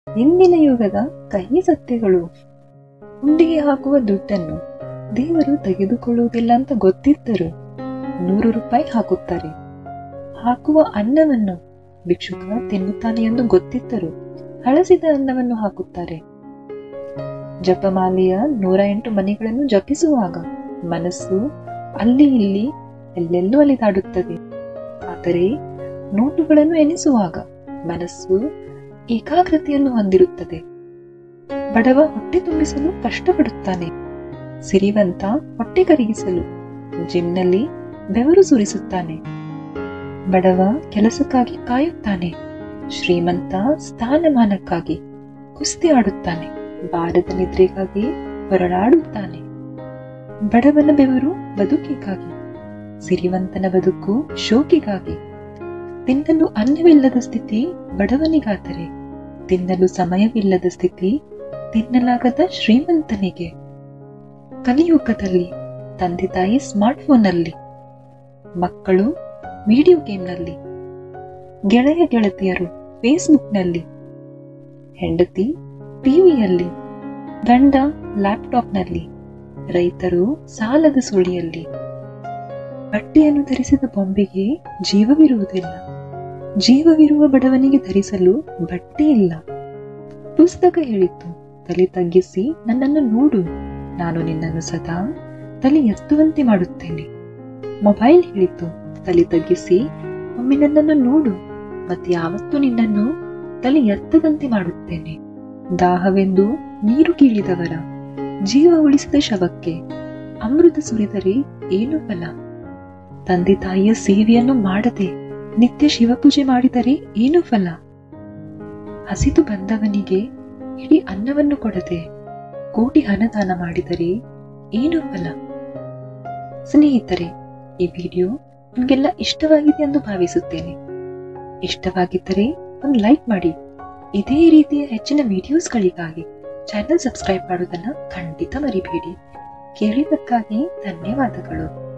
ಇಂದಿನ ಯುಗದ ಕಹಿ ಸತ್ಯಗಳು ಹುಂಡಿಗೆ ಹಾಕುವ ದುಡ್ಡನ್ನು ದೇವರು ತೆಗೆದುಕೊಳ್ಳುವುದಿಲ್ಲ ಅಂತ ಗೊತ್ತಿದ್ದರು ನೂರು ರೂಪಾಯಿ ಹಾಕುತ್ತಾರೆ ಹಾಕುವ ಅನ್ನವನ್ನು ಭಿಕ್ಷುಕ ತಿನ್ನುತ್ತಾನೆ ಎಂದು ಗೊತ್ತಿದ್ದರು ಹಳಸಿದ ಅನ್ನವನ್ನು ಹಾಕುತ್ತಾರೆ ಜಪಮಾಲೆಯ ನೂರ ಎಂಟು ಮನೆಗಳನ್ನು ಜಪಿಸುವಾಗ ಮನಸ್ಸು ಅಲ್ಲಿ ಇಲ್ಲಿ ಎಲ್ಲೆಲ್ಲೂ ಅಲಿದಾಡುತ್ತದೆ ಆದರೆ ನೋಟುಗಳನ್ನು ಎನಿಸುವಾಗ ಮನಸ್ಸು ಏಕಾಗ್ರತೆಯನ್ನು ಹೊಂದಿರುತ್ತದೆ ಬಡವ ಹೊಟ್ಟೆ ತುಂಬಿಸಲು ಕಷ್ಟಪಡುತ್ತಾನೆ ಸಿರಿವಂತ ಹೊಟ್ಟೆ ಕರಗಿಸಲು ಜಿಮ್ನಲ್ಲಿ ಬೆವರು ಸುರಿಸುತ್ತಾನೆ ಬಡವ ಕೆಲಸಕ್ಕಾಗಿ ಕಾಯುತ್ತಾನೆ ಶ್ರೀಮಂತ ಸ್ಥಾನಮಾನಕ್ಕಾಗಿ ಕುಸ್ತಿ ಆಡುತ್ತಾನೆ ಬಾರದ ನಿದ್ರೆಗಾಗಿ ಹೊರಳಾಡುತ್ತಾನೆ ಬಡವನ ಬೆವರು ಬದುಕಿಗಾಗಿ ಸಿರಿವಂತನ ಬದುಕು ಶೋಕಿಗಾಗಿ ತಿನ್ನಲು ಅನ್ನವಿಲ್ಲದ ಸ್ಥಿತಿ ಬಡವನಿಗಾದರೆ ತಿನ್ನಲು ಸಮಯವಿಲ್ಲದ ಸ್ಥಿತಿ ತಿನ್ನಲಾಗದ ಶ್ರೀಮಂತನಿಗೆ ಕಲಿಯುಗದಲ್ಲಿ ತಂದೆ ತಾಯಿ ಸ್ಮಾರ್ಟ್ಫೋನ್ನಲ್ಲಿ ಮಕ್ಕಳು ವಿಡಿಯೋ ಗೇಮ್ನಲ್ಲಿ ಗೆಳೆಯ ಗೆಳತಿಯರು ಫೇಸ್ಬುಕ್ನಲ್ಲಿ ಹೆಂಡತಿ ಟಿವಿಯಲ್ಲಿ ಗಂಡ ಲ್ಯಾಪ್ಟಾಪ್ನಲ್ಲಿ ರೈತರು ಸಾಲದ ಸುಳಿಯಲ್ಲಿ ಬಟ್ಟೆಯನ್ನು ಧರಿಸಿದ ಬೊಂಬೆಗೆ ಜೀವವಿರುವುದಿಲ್ಲ ಜೀವವಿರುವ ಬಡವನಿಗೆ ಧರಿಸಲು ಬಟ್ಟೆ ಇಲ್ಲ ಪುಸ್ತಕ ಹೇಳಿತು ತಲೆ ತಗ್ಗಿಸಿ ನನ್ನನ್ನು ನೋಡು ನಾನು ನಿನ್ನನ್ನು ಸದಾ ತಲೆ ಎತ್ತುವಂತೆ ಮಾಡುತ್ತೇನೆ ಮೊಬೈಲ್ ಹೇಳಿತು ತಲೆ ತಗ್ಗಿಸಿ ಒಮ್ಮೆ ನನ್ನನ್ನು ನೋಡು ಮತ್ತೆ ಯಾವತ್ತೂ ನಿನ್ನನ್ನು ತಲೆ ಎತ್ತದಂತೆ ಮಾಡುತ್ತೇನೆ ದಾಹವೆಂದು ನೀರು ಕೀಳಿದವರ ಜೀವ ಉಳಿಸಿದ ಶವಕ್ಕೆ ಅಮೃತ ಸುರಿದರೆ ಏನು ಫಲ ತಂದೆ ತಾಯಿಯ ಸೇವೆಯನ್ನು ಮಾಡದೆ ನಿತ್ಯ ಶಿವಪೂಜೆ ಮಾಡಿದರೆ ಏನು ಫಲ ಹಸಿದು ಬಂದವನಿಗೆ ಇಡೀ ಅನ್ನವನ್ನು ಕೊಡದೆ ಕೋಟಿ ಹಣದಾನ ಮಾಡಿದರೆ ಏನು ಫಲ ಸ್ನೇಹಿತರೆ ಈ ವಿಡಿಯೋ ನಿಮಗೆಲ್ಲ ಇಷ್ಟವಾಗಿದೆ ಎಂದು ಭಾವಿಸುತ್ತೇನೆ ಇಷ್ಟವಾಗಿದ್ದರೆ ಒಂದು ಲೈಕ್ ಮಾಡಿ ಇದೇ ರೀತಿಯ ಹೆಚ್ಚಿನ ವಿಡಿಯೋಸ್ಗಳಿಗಾಗಿ ಚಾನೆಲ್ ಸಬ್ಸ್ಕ್ರೈಬ್ ಮಾಡುವುದನ್ನು ಖಂಡಿತ ಮರಿಬೇಡಿ ಕೇಳಿದ್ದಕ್ಕಾಗಿ ಧನ್ಯವಾದಗಳು